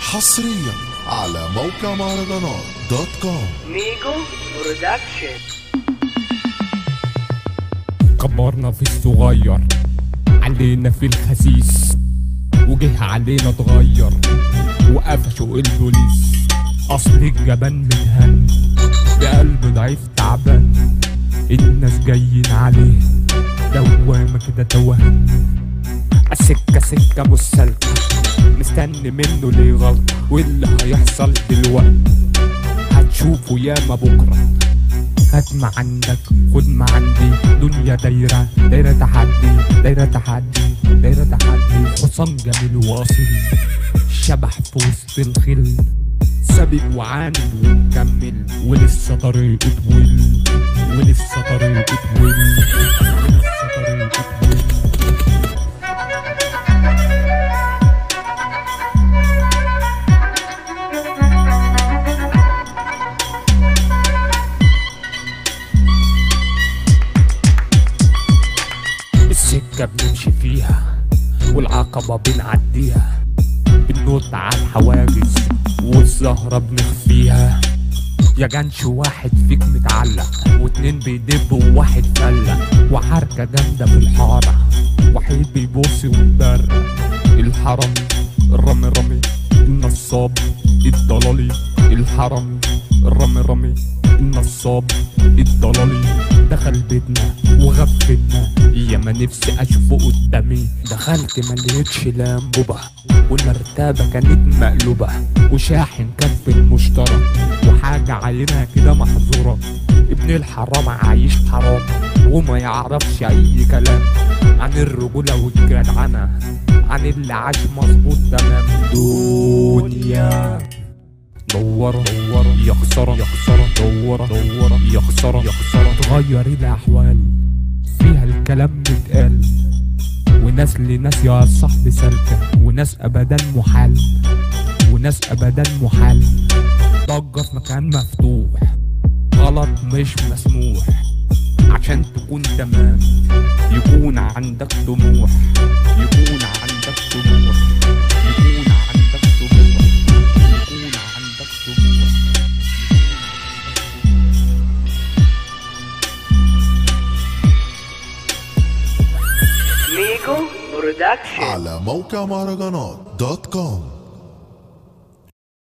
حصريا على موقع مهرجانات دوت كوم ميجو برودكشن كبرنا في الصغير علينا في الخسيس وجه علينا اتغير وقفشوا البوليس اصل الجبان متهن بقلب ضعيف تعبان الناس جايين عليه دوامة كده توهان السكة سكة مش سالكة مستني منه ليه غلطة واللي هيحصل دلوقتي هتشوفه ياما بكره هات ما عندك خد ما عندي دنيا دايرة دايرة تحدي دايرة تحدي دايرة تحدي حصان جميل واصل شبح في وسط الخل سابق وعاند ومكمل ولسه طريقه طويل ولسه طريقه طويل ولسه طريقه طويل السكة بنمشي فيها والعقبة بنعديها بننط على الحواجز والزهرة بنخفيها يا جنش واحد فيك متعلق واتنين بيدبوا وواحد فلق وحركة جامدة في الحارة وحيد بيبص ويبرق الحرم الرمي رمي النصاب الضلالي الحرم الرمي رمي النصاب الضلالي دخل بيتنا وغفلنا يا ما نفسي اشوفه قدامي دخلت ما لقيتش لامبوبة والمرتبة كانت مقلوبة وشاحن كان في المشترك وحاجة عينها كده محظورة ابن الحرام عايش حرام وما يعرفش اي كلام عن الرجولة والجدعنة عن اللي عاش مظبوط تمام دنيا دورة دورة يا خسارة يا خسارة دورة دورة يا خسارة يا خسارة تغير الأحوال فيها الكلام متقال وناس لناس يا صاحبي سالكة وناس أبدا محال وناس أبدا محال ضجة في مكان مفتوح غلط مش مسموح عشان تكون تمام يكون عندك طموح يكون عندك طموح يكون عندك طموح يكون عندك طموح ميجو برودكشن على موقع مهرجانات دوت كوم